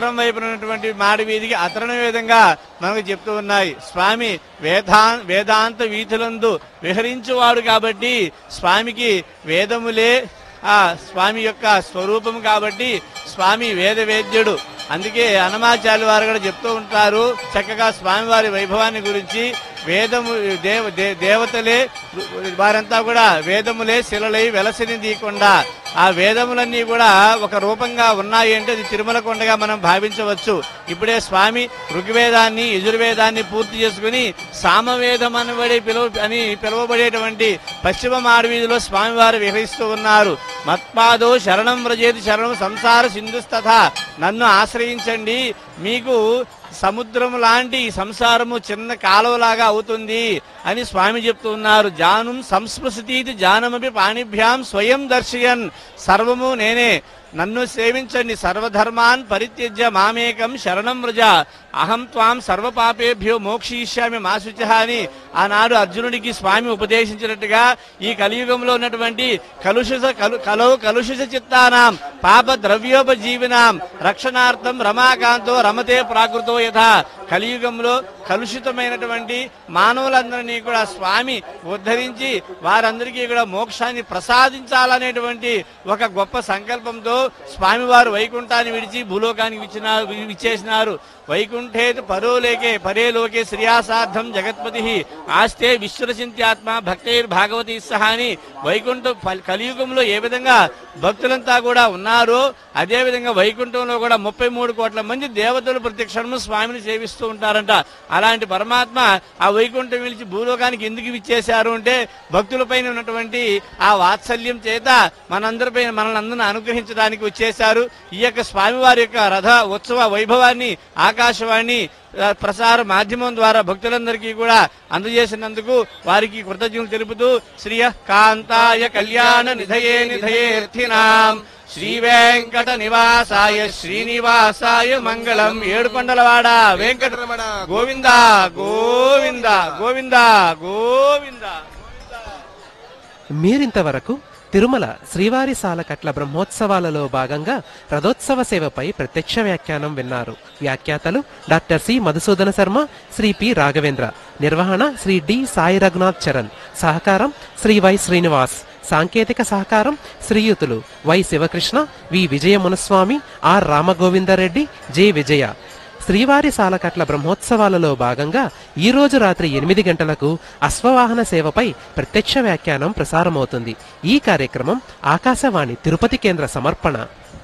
ఉత్తరం వైపున ఉన్నటువంటి మాడి వీధికి అతరణ విధంగా మనకు చెప్తూ ఉన్నాయి స్వామి వేదా వేదాంత వీధులందు విహరించువాడు కాబట్టి స్వామికి వేదములే ఆ స్వామి యొక్క స్వరూపం కాబట్టి స్వామి వేద వేద్యుడు అందుకే హనుమాచార్య వారు కూడా చెప్తూ ఉంటారు చక్కగా స్వామివారి వైభవాన్ని గురించి వేదము దేవ దే- దేవతలే వారంతా కూడా వేదములే శిలలై వెలసిని తీయకుండా ఆ వేదములన్నీ కూడా ఒక రూపంగా ఉన్నాయి అంటే అది తిరుమల కొండగా మనం భావించవచ్చు ఇప్పుడే స్వామి ఋగ్వేదాన్ని యజుర్వేదాన్ని పూర్తి చేసుకుని సామవేదం అనబడి పిలువ అని పిలువబడేటువంటి పశ్చిమ మాడవీధిలో స్వామివారు విహరిస్తూ ఉన్నారు మత్పాదో శరణం వ్రజేది శరణం సంసార సింధుస్తథ నన్ను ఆశ్రయించండి మీకు సముద్రం లాంటి ఈ సంసారము చిన్న కాలువలాగా అవుతుంది అని స్వామి చెప్తూ ఉన్నారు జానం సంస్పృశతీతి జానమపి పాణిభ్యాం స్వయం దర్శయన్ సర్వము నేనే నన్ను సేవించండి సర్వధర్మాన్ పరిత్యజ్య మామేకం శరణం వ్రజ అహం త్వాం సర్వపాపేభ్యో మోక్షయిష్యామి మాశుచ అని ఆనాడు అర్జునుడికి స్వామి ఉపదేశించినట్టుగా ఈ కలియుగంలో ఉన్నటువంటి కలుషిత కలు కలౌ కలుషిత చిత్తానాం పాప ద్రవ్యోపజీవినాం రక్షణార్థం రమాకాంతో రమతే ప్రాకృతో యథా కలియుగంలో కలుషితమైనటువంటి మానవులందరినీ కూడా స్వామి ఉద్ధరించి వారందరికీ కూడా మోక్షాన్ని ప్రసాదించాలనేటువంటి ఒక గొప్ప సంకల్పంతో స్వామివారు వైకుంఠాన్ని విడిచి భూలోకానికి విచ్చినారు విచ్చేసినారు వైకుంఠే పరోలేకే పరేలోకే శ్రియాసార్థం జగత్పతి ఆస్తే విశ్వరచింత్యాత్మ భక్తైర్ భాగవతి సహా అని వైకుంఠ ప- కలియుగంలో ఏ విధంగా భక్తులంతా కూడా ఉన్నారో అదే విధంగా వైకుంఠంలో కూడా ముప్పై మూడు కోట్ల మంది దేవతలు ప్రత్యక్షము స్వామిని సేవిస్తూ ఉంటారంట అలాంటి పరమాత్మ ఆ వైకుంఠం విలిచి భూలోకానికి ఎందుకు విచ్చేశారు అంటే భక్తులపైన ఉన్నటువంటి ఆ వాత్సల్యం చేత మనందరిపైన మనల్ని అందరిని అనుగ్రహించడానికి వచ్చేశారు ఈ యొక్క స్వామివారి యొక్క రథ ఉత్సవ వైభవాన్ని ఆకాశవాణి ఆ, ప్రసార మాధ్యమం ద్వారా భక్తులందరికీ కూడా అందజేసినందుకు వారికి కృతజ్ఞతలు తెలుపుతూ శ్రియ కాంతాయ కళ్యాణ నిధయే నిధయేర్థినాం శ్రీ వెంకట నివాసాయ శ్రీనివాసాయ మంగళం ఏడుకొండలవాడ వెంకటరమణ గోవింద గోవింద గోవింద గోవింద మీరింతవరకు తిరుమల శ్రీవారి సాలకట్ల బ్రహ్మోత్సవాలలో భాగంగా రథోత్సవ సేవపై ప్రత్యక్ష వ్యాఖ్యానం విన్నారు వ్యాఖ్యాతలు doctor C Madhusudana Sharma Shri P Raghavendra నిర్వహణ శ్రీ డి సాయి రఘునాథ్ చరణ్ సహకారం శ్రీ వై శ్రీనివాస్ సాంకేతిక సహకారం శ్రీయుతులు Y Sivakrishna V Vijaya Munaswamy R Ramagovindareddy J Vijaya శ్రీవారి సాలకట్ల బ్రహ్మోత్సవాలలో భాగంగా ఈ రోజు రాత్రి ఎనిమిది గంటలకు అశ్వవాహన సేవపై ప్రత్యక్ష వ్యాఖ్యానం ప్రసారమవుతుంది ఈ కార్యక్రమం ఆకాశవాణి తిరుపతి కేంద్ర సమర్పణ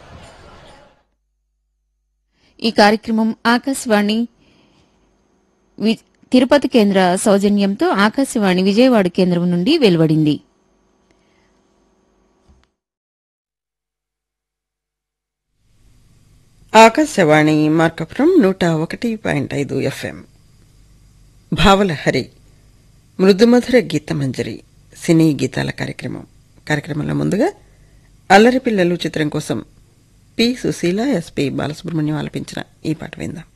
ఈ కార్యక్రమం ఆకాశవాణి వి- తిరుపతి కేంద్ర సౌజన్యంతో ఆకాశవాణి విజయవాడ కేంద్రం నుండి వెలువడింది ఆకాశవాణి మార్కపురం నూట ఒకటి పాయింట్ ఐదు ఎఫ్ఎం భావలహరి మృదుమధుర గీతమంజరి సినీ గీతాల కార్యక్రమం కార్యక్రమంలో ముందుగా అల్లరి పిల్లలు చిత్రం కోసం పి సుశీల ఎస్పి బాలసుబ్రహ్మణ్యం ఆలపించిన ఈ పాట విందాం